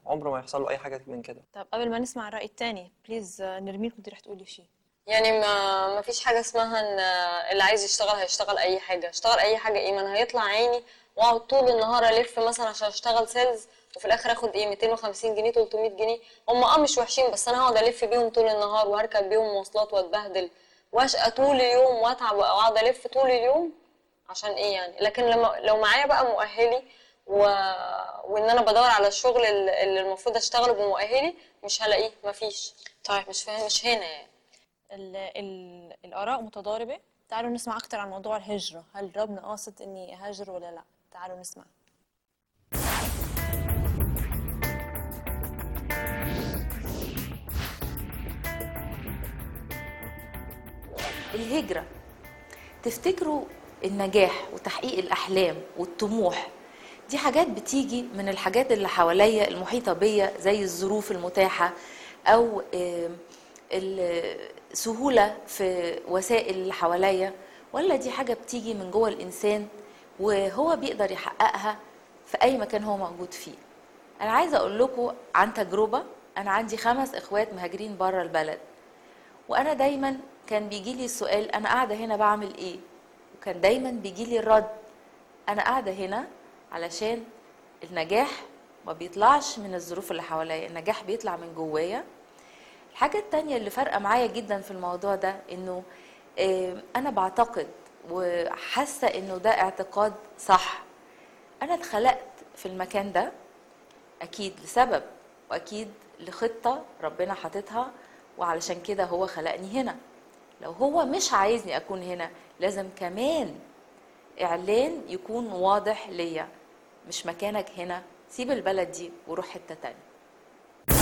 عمره ما يحصل له اي حاجه من كده طب قبل ما نسمع الرأي التاني بليز نرمين كنت رح تقولي شيء يعني ما ما فيش حاجه اسمها ان اللي عايز يشتغل هيشتغل اي حاجه اشتغل اي حاجه ايه ما انا هيطلع عيني واقعد طول النهار الف مثلا عشان اشتغل سيلز وفي الاخر اخد ايه 250 جنيه 300 جنيه هم اه مش وحشين بس انا هقعد الف بيهم طول النهار وهركب بيهم مواصلات واتبهدل واشقى طول اليوم واتعب واقعد الف طول اليوم عشان ايه يعني لكن لما لو معايا بقى مؤهلي و... وان انا بدور على الشغل اللي اللي المفروض اشتغله بمؤهلي مش هلاقيه مفيش طيب مش فاهم مش هنا يعني ال ال الآراء متضاربة تعالوا نسمع أكتر عن موضوع الهجرة هل ربنا قاصد إني أهاجر ولا لا تعالوا نسمع الهجرة تفتكروا النجاح وتحقيق الأحلام والطموح دي حاجات بتيجي من الحاجات اللي حواليا المحيطة بيا زي الظروف المتاحة أو آم، السهولة في وسائل اللي حواليا ولا دي حاجة بتيجي من جوه الإنسان وهو بيقدر يحققها في أي مكان هو موجود فيه أنا عايزة أقول لكم عن تجربة أنا عندي خمس إخوات مهاجرين بره البلد وانا دايما كان بيجي لي السؤال انا قاعده هنا بعمل ايه وكان دايما بيجي لي الرد انا قاعده هنا علشان النجاح ما بيطلعش من الظروف اللي حواليا النجاح بيطلع من جوايا الحاجة التانية اللي فارقة معايا جدا في الموضوع ده انه آه، انا بعتقد وحاسة انه ده اعتقاد صح انا اتخلقت في المكان ده اكيد لسبب واكيد لخطه ربنا حاططها وعلشان كده هو خلقني هنا لو هو مش عايزني اكون هنا لازم كمان اعلان يكون واضح ليا مش مكانك هنا سيب البلد دي وروح حته تانية